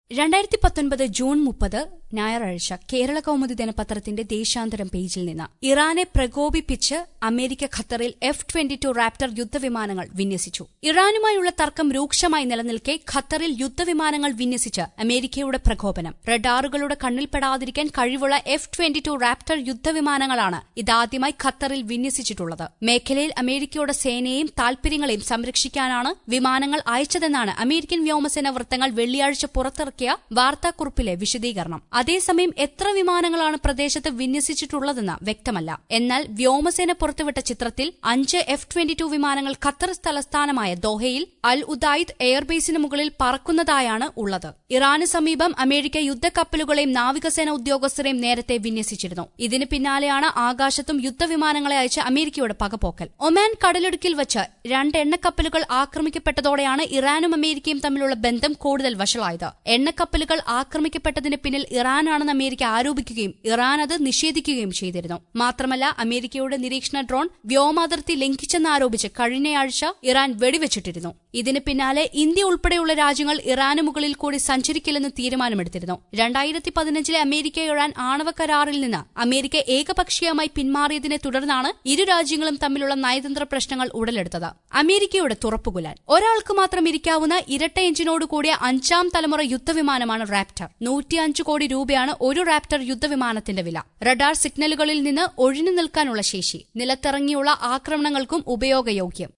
രണ്ടായിരത്തി പത്തൊൻപത് ജൂൺ മുപ്പത് ഞായറാഴ്ച കേരള കൗമുദി ദിനപത്രത്തിന്റെ ദേശാന്തരം പേജിൽ നിന്ന് ഇറാനെ പ്രകോപിപ്പിച്ച് അമേരിക്ക ഖത്തറിൽ എഫ് ട്വന്റി ടു റാപ്റ്റർ യുദ്ധവിമാനങ്ങൾ വിന്യസിച്ചു ഇറാനുമായുള്ള തർക്കം രൂക്ഷമായി നിലനിൽക്കെ ഖത്തറിൽ യുദ്ധവിമാനങ്ങൾ വിന്യസിച്ച് അമേരിക്കയുടെ പ്രകോപനം റഡാറുകളുടെ കണ്ണിൽപ്പെടാതിരിക്കാൻ കഴിവുള്ള എഫ് ട്വന്റി ടു റാപ്റ്റർ യുദ്ധവിമാനങ്ങളാണ് ഇതാദ്യമായി ഖത്തറിൽ വിന്യസിച്ചിട്ടുള്ളത് മേഖലയിൽ അമേരിക്കയുടെ സേനയെയും താൽപര്യങ്ങളെയും സംരക്ഷിക്കാനാണ് വിമാനങ്ങൾ അയച്ചതെന്നാണ് അമേരിക്കൻ വ്യോമസേന വൃത്തങ്ങൾ വെള്ളിയാഴ്ച പുറത്തിറക്കിയ വാർത്താക്കുറിപ്പിലെ വിശദീകരണം അതേസമയം എത്ര വിമാനങ്ങളാണ് പ്രദേശത്ത് വിന്യസിച്ചിട്ടുള്ളതെന്ന് വ്യക്തമല്ല എന്നാൽ വ്യോമസേന പുറത്തുവിട്ട ചിത്രത്തിൽ അഞ്ച് എഫ് ട്വന്റി ടു വിമാനങ്ങൾ ഖത്തർ തലസ്ഥാനമായ ദോഹയിൽ അൽ ഉദായിദ് എയർബേസിന് മുകളിൽ പറക്കുന്നതായാണ് ഉള്ളത് ഇറാന് സമീപം അമേരിക്ക യുദ്ധക്കപ്പലുകളെയും നാവികസേന ഉദ്യോഗസ്ഥരെയും നേരത്തെ വിന്യസിച്ചിരുന്നു ഇതിന് പിന്നാലെയാണ് ആകാശത്തും യുദ്ധവിമാനങ്ങളെ അയച്ച അമേരിക്കയുടെ പകപോക്കൽ ഒമാൻ കടലിടുക്കിൽ വച്ച് രണ്ട് എണ്ണക്കപ്പലുകൾ ആക്രമിക്കപ്പെട്ടതോടെയാണ് ഇറാനും അമേരിക്കയും തമ്മിലുള്ള ബന്ധം കൂടുതൽ വഷളായത് എണ്ണക്കപ്പലുകൾ ആക്രമിക്കപ്പെട്ടതിന് പിന്നിൽ ഇറാനാണെന്ന് അമേരിക്ക ആരോപിക്കുകയും ഇറാൻ അത് നിഷേധിക്കുകയും ചെയ്തിരുന്നു മാത്രമല്ല അമേരിക്കയുടെ നിരീക്ഷണ ഡ്രോൺ വ്യോമാതിർത്തി ലംഘിച്ചെന്നാരോപിച്ച് കഴിഞ്ഞയാഴ്ച ഇറാൻ വെടിവെച്ചിട്ടിരുന്നു ഇതിന് പിന്നാലെ ഇന്ത്യ ഉൾപ്പെടെയുള്ള രാജ്യങ്ങൾ ഇറാന് മുകളിൽ കൂടി സഞ്ചരിക്കില്ലെന്ന് തീരുമാനമെടുത്തിരുന്നു രണ്ടായിരത്തി പതിനഞ്ചിലെ അമേരിക്ക ഇറാൻ ആണവ കരാറിൽ നിന്ന് അമേരിക്ക ഏകപക്ഷീയമായി പിന്മാറിയതിനെ തുടർന്നാണ് ഇരു രാജ്യങ്ങളും തമ്മിലുള്ള നയതന്ത്ര പ്രശ്നങ്ങൾ ഉടലെടുത്തത് അമേരിക്കയുടെ തുറപ്പുകുലാൻ ഒരാൾക്ക് മാത്രം ഇരിക്കാവുന്ന ഇരട്ട എഞ്ചിനോട് കൂടിയ അഞ്ചാം തലമുറ യുദ്ധവിമാനമാണ് റാപ്റ്റർ നൂറ്റിയഞ്ച് കോടി രൂപയാണ് ഒരു റാപ്റ്റർ യുദ്ധവിമാനത്തിന്റെ വില റഡാർ സിഗ്നലുകളിൽ നിന്ന് ഒഴിഞ്ഞു നിൽക്കാനുള്ള ശേഷി നിലത്തിറങ്ങിയുള്ള ആക്രമണങ്ങൾക്കും ഉപയോഗയോഗ്യം